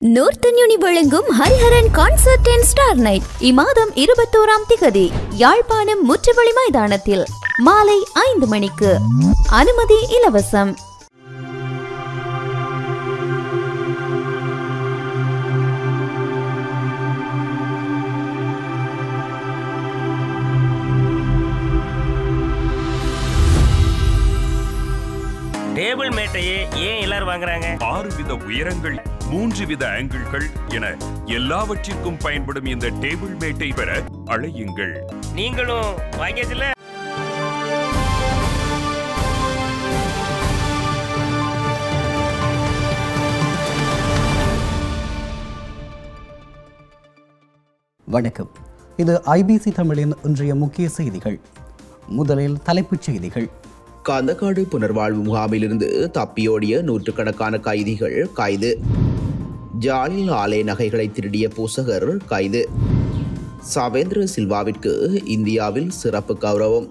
நோர்த்தன் uni வழங்கும் Hariharan concert and star night இம்மாதம் இருபத்தோராம் திகதி யாழ்ப்பாணம் முற்றுவழி மைதானத்தில் மாலை ஐந்து மணிக்கு அனுமதி இலவசம் டேபிள் மேட்டையே ஏன் எல்லாரும் வாங்குறாங்க ஆறு வித உயரங்கள் மூன்று வித ஆங்கிள்கள் என எல்லாவற்றிற்கும் பயன்படும் இந்த டேபிள் மேட்டை பெற அழையுங்கள் நீங்களும் வாங்கியாச்சுல வணக்கம் இது ஐபிசி தமிழின் இன்றைய முக்கிய செய்திகள் முதலில் தலைப்புச் செய்திகள் கந்தக்காடு புனர்வாழ்வு முகாமிலிருந்து தப்பியோடிய நூற்றுக்கணக்கான கைதிகள் கைது ஜாலில் ஆலய நகைகளை திருடிய பூசகர் கைது சவேந்திர சில்வாவிற்கு இந்தியாவில் சிறப்பு கௌரவம்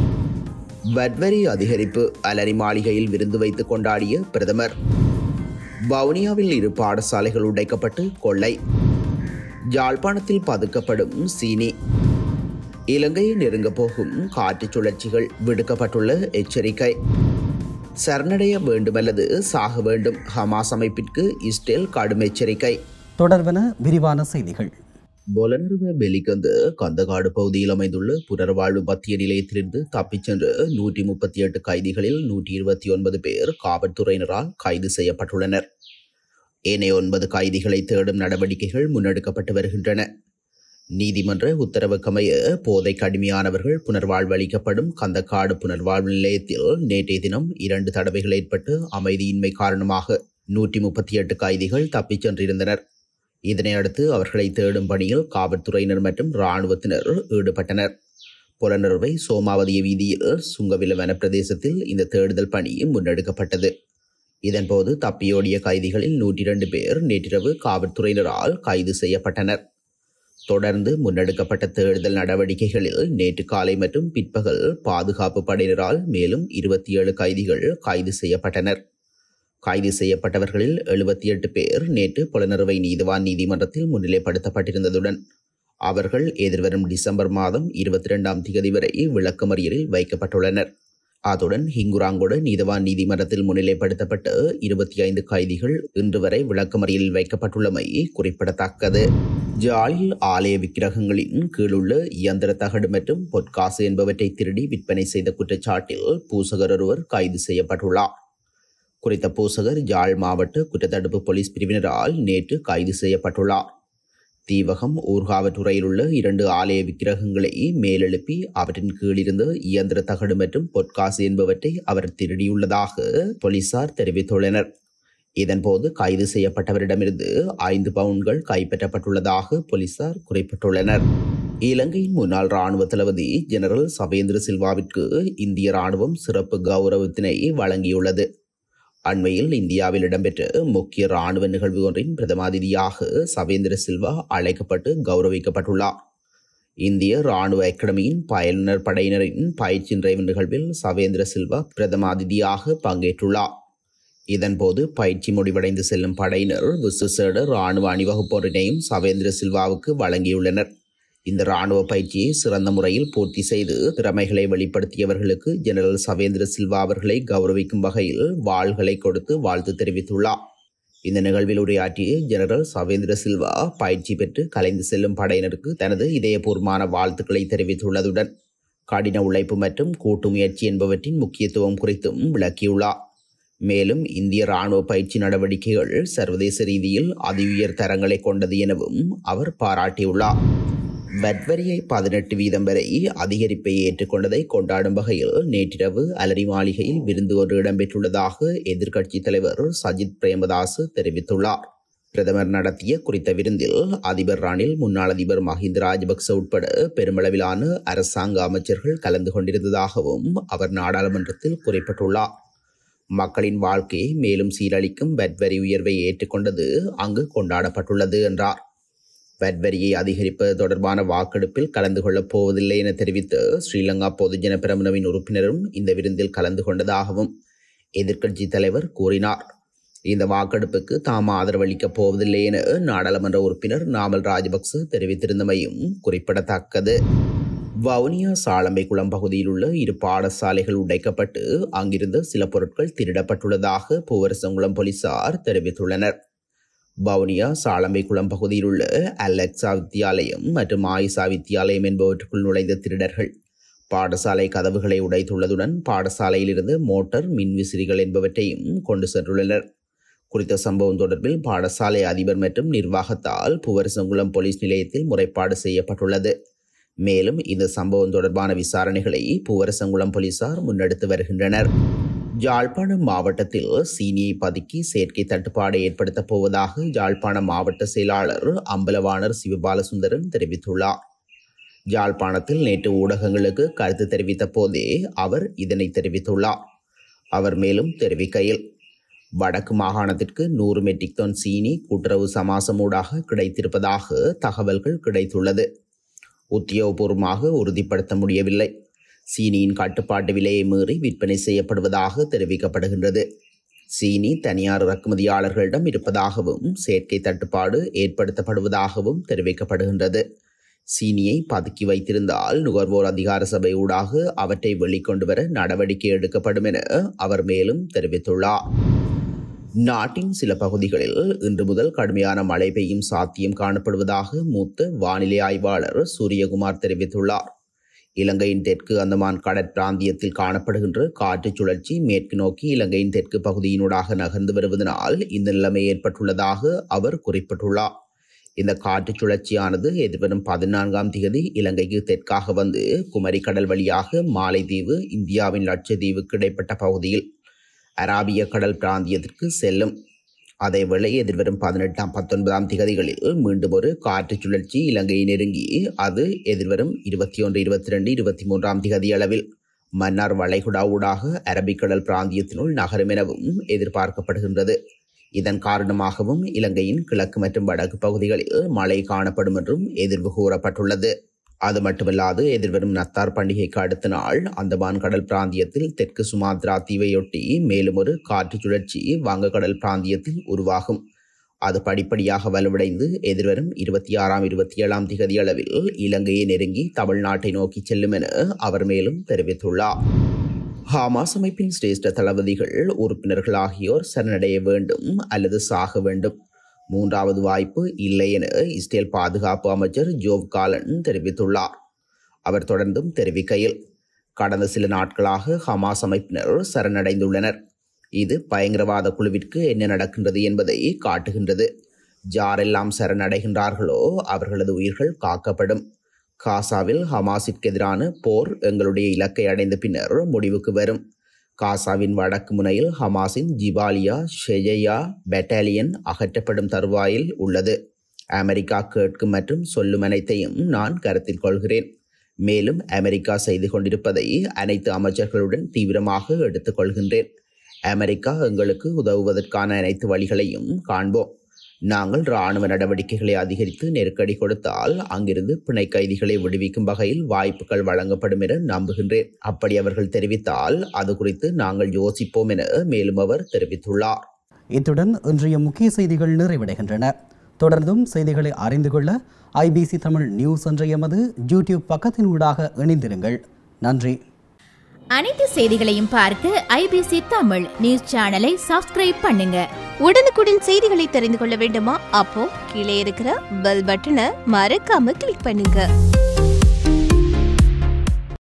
வட்வரி அதிகரிப்பு அலரி மாளிகையில் விருந்து வைத்து கொண்டாடிய பிரதமர் வவுனியாவில் இரு பாடசாலைகள் உடைக்கப்பட்டு கொள்ளை யாழ்ப்பாணத்தில் பதுக்கப்படும் சீனி இலங்கையை நெருங்கப் போகும் காற்றுச் சுழற்சிகள் விடுக்கப்பட்டுள்ள எச்சரிக்கை சரணடைய வேண்டுமல்லது சாக வேண்டும் ஹமாஸ் அமைப்பிற்கு இஸ்ரேல் கடும் எச்சரிக்கை தொடர்வன விரிவான செய்திகள் பொலனருவ பெலிகந்து கந்தகாடு பகுதியில் அமைந்துள்ள புனர்வாழ்வு மத்திய நிலையத்திலிருந்து தப்பிச் சென்ற நூற்றி முப்பத்தி எட்டு கைதிகளில் நூற்றி இருபத்தி ஒன்பது பேர் காவல்துறையினரால் கைது செய்யப்பட்டுள்ளனர் ஏனைய ஒன்பது கைதிகளை தேடும் நடவடிக்கைகள் முன்னெடுக்கப்பட்டு வருகின்றன நீதிமன்ற உத்தரவுக்கமைய போதை கடுமையானவர்கள் புனர்வாழ்வு அளிக்கப்படும் கந்தக்காடு புனர்வாழ்வு நிலையத்தில் நேற்றைய தினம் இரண்டு தடவைகள் ஏற்பட்டு அமைதியின்மை காரணமாக நூற்றி முப்பத்தி எட்டு கைதிகள் தப்பிச் சென்றிருந்தனர் இதனை அடுத்து அவர்களை தேடும் பணியில் காவல்துறையினர் மற்றும் இராணுவத்தினர் ஈடுபட்டனர் புலனறுவை சோமாவதிய வீதியில் சுங்கவில வனப்பிரதேசத்தில் இந்த தேடுதல் பணி முன்னெடுக்கப்பட்டது இதன்போது தப்பியோடிய கைதிகளில் நூற்றி இரண்டு பேர் நேற்றிரவு காவல்துறையினரால் கைது செய்யப்பட்டனர் தொடர்ந்து முன்னெடுக்கப்பட்ட தேடுதல் நடவடிக்கைகளில் நேற்று காலை மற்றும் பிற்பகல் பாதுகாப்பு படையினரால் மேலும் இருபத்தி ஏழு கைதிகள் கைது செய்யப்பட்டனர் கைது செய்யப்பட்டவர்களில் எழுபத்தி எட்டு பேர் நேற்று புலனறுவை நீதிவான் நீதிமன்றத்தில் முன்னிலைப்படுத்தப்பட்டிருந்ததுடன் அவர்கள் எதிர்வரும் டிசம்பர் மாதம் இருபத்தி இரண்டாம் திகதி வரை விளக்கமறியலில் வைக்கப்பட்டுள்ளனர் அத்துடன் ஹிங்குராங்கோடு நீதவான் நீதிமன்றத்தில் முன்னிலைப்படுத்தப்பட்ட இருபத்தி ஐந்து கைதிகள் இன்று வரை விளக்கமறியலில் வைக்கப்பட்டுள்ளமை குறிப்பிடத்தக்கது ஜாலில் ஆலய விக்கிரகங்களின் கீழுள்ள இயந்திர தகடு மற்றும் பொற்காசு என்பவற்றை திருடி விற்பனை செய்த குற்றச்சாட்டில் பூசகர் ஒருவர் கைது செய்யப்பட்டுள்ளார் குறித்த பூசகர் யாழ் மாவட்ட குற்றத்தடுப்பு போலீஸ் பிரிவினரால் நேற்று கைது செய்யப்பட்டுள்ளார் தீவகம் ஊர்காவற்றுறையில் உள்ள இரண்டு ஆலய விக்கிரகங்களை மேலெழுப்பி அவற்றின் கீழிருந்த இயந்திர தகடு மற்றும் பொற்காசு என்பவற்றை அவர் திருடியுள்ளதாக போலீசார் தெரிவித்துள்ளனர் இதன்போது கைது செய்யப்பட்டவரிடமிருந்து ஐந்து பவுன்கள் கைப்பற்றப்பட்டுள்ளதாக போலீசார் குறிப்பிட்டுள்ளனர் இலங்கையின் முன்னாள் ராணுவ தளபதி ஜெனரல் சவேந்திர சில்வாவிற்கு இந்திய ராணுவம் சிறப்பு கௌரவத்தினை வழங்கியுள்ளது அண்மையில் இந்தியாவில் இடம்பெற்ற முக்கிய ராணுவ நிகழ்வு ஒன்றின் பிரதமாதிதியாக சவேந்திர சில்வா அழைக்கப்பட்டு கௌரவிக்கப்பட்டுள்ளார் இந்திய ராணுவ அகாடமியின் பயிலுனர் படையினரின் பயிற்சி நிறைவு நிகழ்வில் சவேந்திர சில்வா பிரதமாதிதியாக பங்கேற்றுள்ளார் இதன்போது பயிற்சி முடிவடைந்து செல்லும் படையினர் விசுசேட ராணுவ அணிவகுப்போரினையும் சவேந்திர சில்வாவுக்கு வழங்கியுள்ளனர் இந்த ராணுவ பயிற்சியை சிறந்த முறையில் பூர்த்தி செய்து திறமைகளை வெளிப்படுத்தியவர்களுக்கு ஜெனரல் சவேந்திர சில்வா அவர்களை கௌரவிக்கும் வகையில் வாள்களை கொடுத்து வாழ்த்து தெரிவித்துள்ளார் இந்த நிகழ்வில் உரையாற்றிய ஜெனரல் சவேந்திர சில்வா பயிற்சி பெற்று கலைந்து செல்லும் படையினருக்கு தனது இதயபூர்வமான வாழ்த்துக்களை தெரிவித்துள்ளதுடன் கடின உழைப்பு மற்றும் கூட்டு முயற்சி என்பவற்றின் முக்கியத்துவம் குறித்தும் விளக்கியுள்ளார் மேலும் இந்திய ராணுவ பயிற்சி நடவடிக்கைகள் சர்வதேச ரீதியில் அதிஉயர் தரங்களை கொண்டது எனவும் அவர் பாராட்டியுள்ளார் வட்வரியை பதினெட்டு வீதம் வரை அதிகரிப்பை ஏற்றுக்கொண்டதை கொண்டாடும் வகையில் நேற்றிரவு அலரி மாளிகையில் விருந்து ஒன்று இடம்பெற்றுள்ளதாக எதிர்க்கட்சித் தலைவர் சஜித் பிரேமதாஸ் தெரிவித்துள்ளார் பிரதமர் நடத்திய குறித்த விருந்தில் அதிபர் ரணில் முன்னாள் அதிபர் மஹிந்த ராஜபக்ச உட்பட பெருமளவிலான அரசாங்க அமைச்சர்கள் கலந்து கொண்டிருந்ததாகவும் அவர் நாடாளுமன்றத்தில் குறிப்பிட்டுள்ளார் மக்களின் வாழ்க்கையை மேலும் சீரழிக்கும் வட்வரி உயர்வை ஏற்றுக்கொண்டது அங்கு கொண்டாடப்பட்டுள்ளது என்றார் வட்வரியை அதிகரிப்பது தொடர்பான வாக்கெடுப்பில் கலந்து கொள்ளப் போவதில்லை என தெரிவித்த ஸ்ரீலங்கா பொதுஜன பிரமுனவின் உறுப்பினரும் இந்த விருந்தில் கலந்து கொண்டதாகவும் எதிர்க்கட்சி தலைவர் கூறினார் இந்த வாக்கெடுப்புக்கு தாம் ஆதரவளிக்கப் போவதில்லை என நாடாளுமன்ற உறுப்பினர் நாமல் ராஜபக்ச தெரிவித்திருந்தமையும் குறிப்பிடத்தக்கது வவுனியா சாளம்பை குளம் பகுதியில் உள்ள இரு பாடசாலைகள் உடைக்கப்பட்டு அங்கிருந்த சில பொருட்கள் திருடப்பட்டுள்ளதாக பூவரசங்குளம் போலீசார் தெரிவித்துள்ளனர் வவுனியா சாளம்பை குளம் பகுதியில் உள்ள அலெக்சா வித்தியாலயம் மற்றும் ஆயிசா வித்தியாலயம் என்பவற்றுக்குள் நுழைந்த திருடர்கள் பாடசாலை கதவுகளை உடைத்துள்ளதுடன் பாடசாலையிலிருந்து மோட்டார் மின்விசிறிகள் என்பவற்றையும் கொண்டு சென்றுள்ளனர் குறித்த சம்பவம் தொடர்பில் பாடசாலை அதிபர் மற்றும் நிர்வாகத்தால் புவரசங்குளம் போலீஸ் நிலையத்தில் முறைப்பாடு செய்யப்பட்டுள்ளது மேலும் இந்த சம்பவம் தொடர்பான விசாரணைகளை பூவரசங்குளம் போலீசார் முன்னெடுத்து வருகின்றனர் யாழ்ப்பாணம் மாவட்டத்தில் சீனியை பதுக்கி செயற்கை தட்டுப்பாடு ஏற்படுத்தப் போவதாக யாழ்ப்பாணம் மாவட்ட செயலாளர் அம்பலவாணர் சிவபாலசுந்தரன் தெரிவித்துள்ளார் யாழ்ப்பாணத்தில் நேற்று ஊடகங்களுக்கு கருத்து தெரிவித்த போதே அவர் இதனை தெரிவித்துள்ளார் அவர் மேலும் தெரிவிக்கையில் வடக்கு மாகாணத்திற்கு நூறு மெட்ரிக் டன் சீனி கூட்டுறவு சமாசமூடாக கிடைத்திருப்பதாக தகவல்கள் கிடைத்துள்ளது உத்தியோகபூர்வமாக உறுதிப்படுத்த முடியவில்லை சீனியின் கட்டுப்பாட்டு விலையை மீறி விற்பனை செய்யப்படுவதாக தெரிவிக்கப்படுகின்றது சீனி தனியார் இறக்குமதியாளர்களிடம் இருப்பதாகவும் செயற்கை தட்டுப்பாடு ஏற்படுத்தப்படுவதாகவும் தெரிவிக்கப்படுகின்றது சீனியை பதுக்கி வைத்திருந்தால் நுகர்வோர் அதிகார சபை ஊடாக அவற்றை வெளிக்கொண்டு வர நடவடிக்கை எடுக்கப்படும் என அவர் மேலும் தெரிவித்துள்ளார் நாட்டின் சில பகுதிகளில் இன்று முதல் கடுமையான மழை பெய்யும் சாத்தியம் காணப்படுவதாக மூத்த வானிலை ஆய்வாளர் சூரியகுமார் தெரிவித்துள்ளார் இலங்கையின் தெற்கு அந்தமான் கடற்பிராந்தியத்தில் காணப்படுகின்ற காற்று சுழற்சி மேற்கு நோக்கி இலங்கையின் தெற்கு பகுதியினூடாக நகர்ந்து வருவதனால் இந்த நிலைமை ஏற்பட்டுள்ளதாக அவர் குறிப்பிட்டுள்ளார் இந்த காற்று சுழற்சியானது எதிர்வரும் பதினான்காம் தேதி இலங்கைக்கு தெற்காக வந்து குமரி கடல் வழியாக மாலைதீவு இந்தியாவின் லட்சத்தீவுக்கு இடைப்பட்ட பகுதியில் அராபிய கடல் பிராந்தியத்திற்கு செல்லும் அதேவேளை எதிர்வரும் பதினெட்டாம் பத்தொன்பதாம் திகதிகளில் மீண்டும் ஒரு காற்று சுழற்சி இலங்கையை நெருங்கி அது எதிர்வரும் இருபத்தி ஒன்று இருபத்தி ரெண்டு இருபத்தி மூன்றாம் திகதி அளவில் மன்னார் வளைகுடா ஊடாக அரபிக்கடல் பிராந்தியத்தினுள் நகரும் எனவும் எதிர்பார்க்கப்படுகின்றது இதன் காரணமாகவும் இலங்கையின் கிழக்கு மற்றும் வடக்கு பகுதிகளில் மழை காணப்படும் என்றும் எதிர்வு கூறப்பட்டுள்ளது அது மட்டுமல்லாது எதிர்வரும் நத்தார் பண்டிகைக்கு அடுத்த நாள் அந்தமான் கடல் பிராந்தியத்தில் தெற்கு சுமாத்ரா தீவையொட்டி மேலும் ஒரு காற்று சுழற்சி வங்கக்கடல் பிராந்தியத்தில் உருவாகும் அது படிப்படியாக வலுவடைந்து எதிர்வரும் இருபத்தி ஆறாம் இருபத்தி ஏழாம் திகதி அளவில் இலங்கையை நெருங்கி தமிழ்நாட்டை நோக்கி செல்லும் என அவர் மேலும் தெரிவித்துள்ளார் ஹாமாஸ் அமைப்பின் சிரேஷ்ட தளபதிகள் உறுப்பினர்கள் ஆகியோர் சரணடைய வேண்டும் அல்லது சாக வேண்டும் மூன்றாவது வாய்ப்பு இல்லை என இஸ்ரேல் பாதுகாப்பு அமைச்சர் ஜோவ் காலன் தெரிவித்துள்ளார் அவர் தொடர்ந்தும் தெரிவிக்கையில் கடந்த சில நாட்களாக ஹமாஸ் அமைப்பினர் சரணடைந்துள்ளனர் இது பயங்கரவாத குழுவிற்கு என்ன நடக்கின்றது என்பதை காட்டுகின்றது யாரெல்லாம் சரணடைகின்றார்களோ அவர்களது உயிர்கள் காக்கப்படும் காசாவில் ஹமாஸிற்கு எதிரான போர் எங்களுடைய இலக்கை அடைந்த பின்னர் முடிவுக்கு வரும் காசாவின் வடக்கு முனையில் ஹமாஸின் ஜிபாலியா ஷெஜயா பெட்டாலியன் அகற்றப்படும் தருவாயில் உள்ளது அமெரிக்கா கேட்கும் மற்றும் சொல்லும் அனைத்தையும் நான் கருத்தில் கொள்கிறேன் மேலும் அமெரிக்கா செய்து கொண்டிருப்பதை அனைத்து அமைச்சர்களுடன் தீவிரமாக எடுத்துக்கொள்கின்றேன் அமெரிக்கா எங்களுக்கு உதவுவதற்கான அனைத்து வழிகளையும் காண்போம் நாங்கள் இராணுவ நடவடிக்கைகளை அதிகரித்து நெருக்கடி கொடுத்தால் அங்கிருந்து பிணை கைதிகளை விடுவிக்கும் வகையில் வாய்ப்புகள் வழங்கப்படும் என நம்புகின்றேன் அப்படி அவர்கள் தெரிவித்தால் அது குறித்து நாங்கள் யோசிப்போம் என மேலும் அவர் தெரிவித்துள்ளார் இத்துடன் இன்றைய முக்கிய செய்திகள் நிறைவடைகின்றன தொடர்ந்தும் செய்திகளை அறிந்து கொள்ள ஐபிசி தமிழ் நியூஸ் என்ற எமது யூடியூப் பக்கத்தின் ஊடாக இணைந்திருங்கள் நன்றி அனைத்து செய்திகளையும் பார்க்க ஐபிசி தமிழ் நியூஸ் சேனலை சப்ஸ்கிரைப் பண்ணுங்க உடனுக்குடன் செய்திகளை தெரிந்து கொள்ள வேண்டுமா அப்போ கீழே இருக்கிற பெல் பட்டனை மறக்காம கிளிக் பண்ணுங்க